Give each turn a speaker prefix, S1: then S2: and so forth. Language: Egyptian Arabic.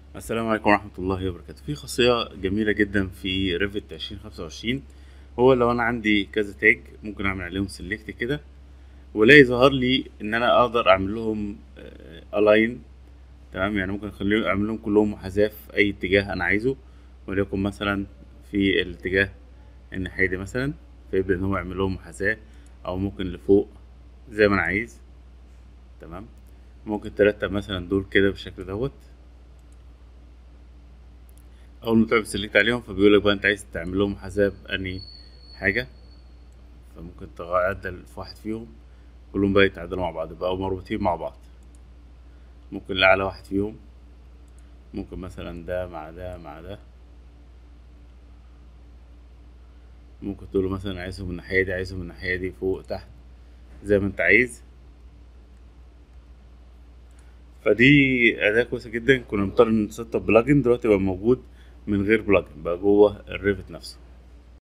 S1: السلام عليكم ورحمة الله وبركاته في خاصية جميلة جدا في ريفت عشرين خمسة وعشرين هو لو أنا عندي كذا تاج ممكن أعمل عليهم سيلكت كده والاقي ظهر لي إن أنا أقدر أعمل لهم ألاين تمام يعني ممكن أخليهم أعمل لهم كلهم محاذاة في أي اتجاه أنا عايزه وليكن مثلا في الاتجاه الناحية دي مثلا فيبدأ إن هو يعمل لهم محاذاة أو ممكن لفوق زي ما أنا عايز تمام ممكن ترتب مثلا دول كده بالشكل دوت اول ما تعمل سيلكت عليهم فبيقول لك بقى انت عايز تعمل لهم حساب اني حاجه فممكن تعدل في واحد فيهم كلهم بقى يتعدلوا مع بعض بقوا مربوطين مع بعض ممكن لاعلى واحد فيهم ممكن مثلا ده مع ده مع ده ممكن تقول له مثلا عايزهم من الناحيه دي عايزهم من الناحيه دي فوق تحت زي ما انت عايز فدي اداه كويسه جدا كنا بنضطر نسطب بلجن دلوقتي بقى موجود من غير بلجن بقى جوه الريفت نفسه